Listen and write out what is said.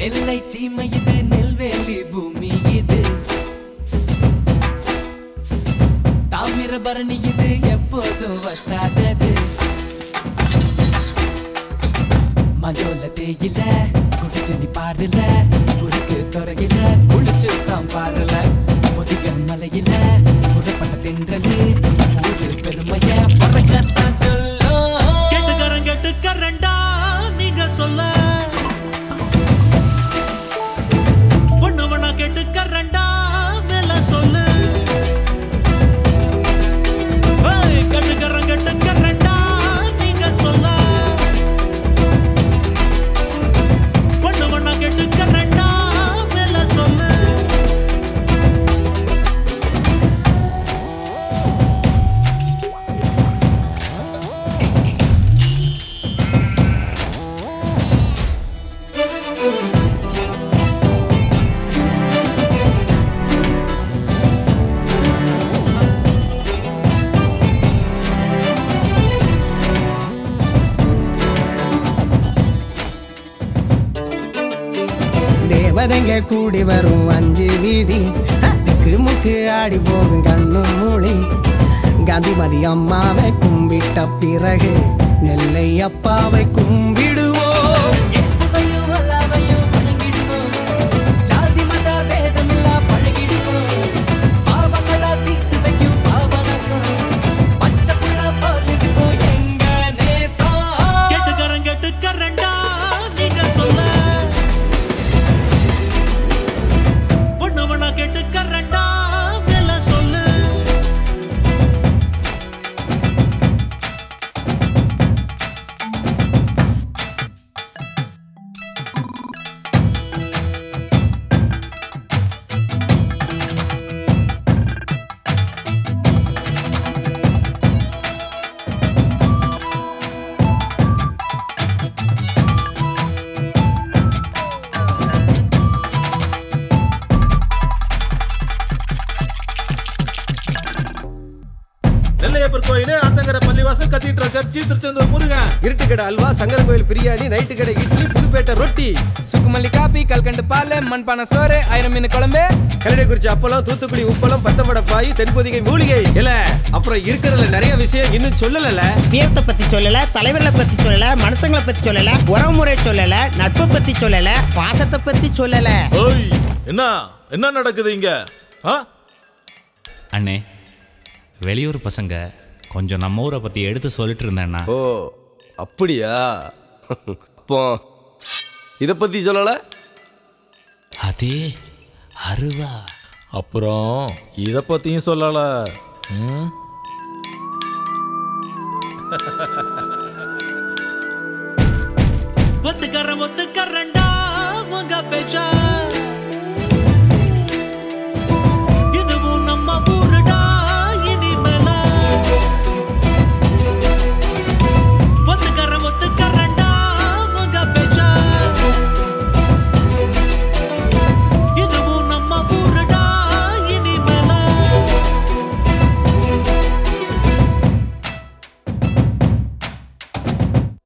நெல்லை சீமை இது நெல்வேலி பூமி இது தாமிரபரணி இது எப்போதும் வத்தாதது மஜோல தேயில குடிச்சு நீ பாருல குறுக்கு துறையில குளிச்சு தான் பாருல புதிய மலையில புறப்பட்ட தென்றலு ஊரு பெருமைய பறக்கத்தான் சொல்லும் கெட்டுக்கரன் கெட்டுக்கரண்டா நீங்க சொல்ல பொண்ணு வேணா கெட்டுக்கரண்டா மேல சொல்லு ஏய், கெட்டுக்கரன் கெட்டுக்கரண்டா நீங்க சொல்ல பொண்ணு வேணா கெட்டுக்கரண்டா மேல சொல்லு தேவதைங்க கூடி வரும் அஞ்சு வீதி அதுக்கு முக்கு ஆடி போகும் கண்ணு மூளி காந்திமதி அம்மாவை கும்பிட்ட பிறகு நெல்லை அப்பாவை கும்பிடுவோம் இயேசுவையும் அல்லாவையும் வணங்கிடுவோம். ஜாதி மத பேதமில்லா பழகிடுவோம். பாவங்களா தீர்த்து வைக்கும் பாபநாசம். பச்சை புள்ள போல் இருக்கும் எங்க நேசம். கெட்டுக்கரன் கெட்டுக்கரண்டா நீங்க சொல்ல பொண்ணு வேணா கெட்டுக்கரண்டா மேல சொல்லு நெல்லையப்பர் கோயில் ஆத்தங்கர பள்ளிவாசல் கத்தீட்ரல் சர்ச்சி திருச்செந்தூர் முருகன் இருட்டு கடை அல்வா சங்கரன் கோயில் பிரியாணி நைட்டு கடை இட்லி புதுப்பேட்டை ரொட்டி சுக்குமல்லி காப்பி கல்கண்டு பால் மண்பானை சோறு ஆயிரம் மீன் குழம்பு கல்லடைக்குறிச்சி அப்பளம் தூத்துக்குடி உப்பளம் பத்தம்பட பாய் தென்பொதிகை மூலிகை இல்ல அப்புறம் இருக்கிறதுல நிறைய விஷயம் இன்னும் சொல்லல தீர்த்த பத்தி சொல்லல தலைவர்களை பத்தி சொல்லல மனுஷங்களை பத்தி சொல்லல உறவுமுறை சொல்லல நட்பை பத்தி சொல்லல பாசத்தை பத்தி சொல்லல ஓய் என்ன என்ன நடக்குது இங்க ஆ? அண்ணே வெளியூர் பசங்க கொஞ்சம் நம்ம ஊரை பற்றி எடுத்து சொல்லிட்டு இருந்தேண்ணா ஓ அப்படியா அப்போ இத பத்தி சொல்லல அதே அருவா அப்புறம் இத பத்தியும் சொல்லல ம்? ஒத்துக்கரன் ஒத்துக்கரண்டா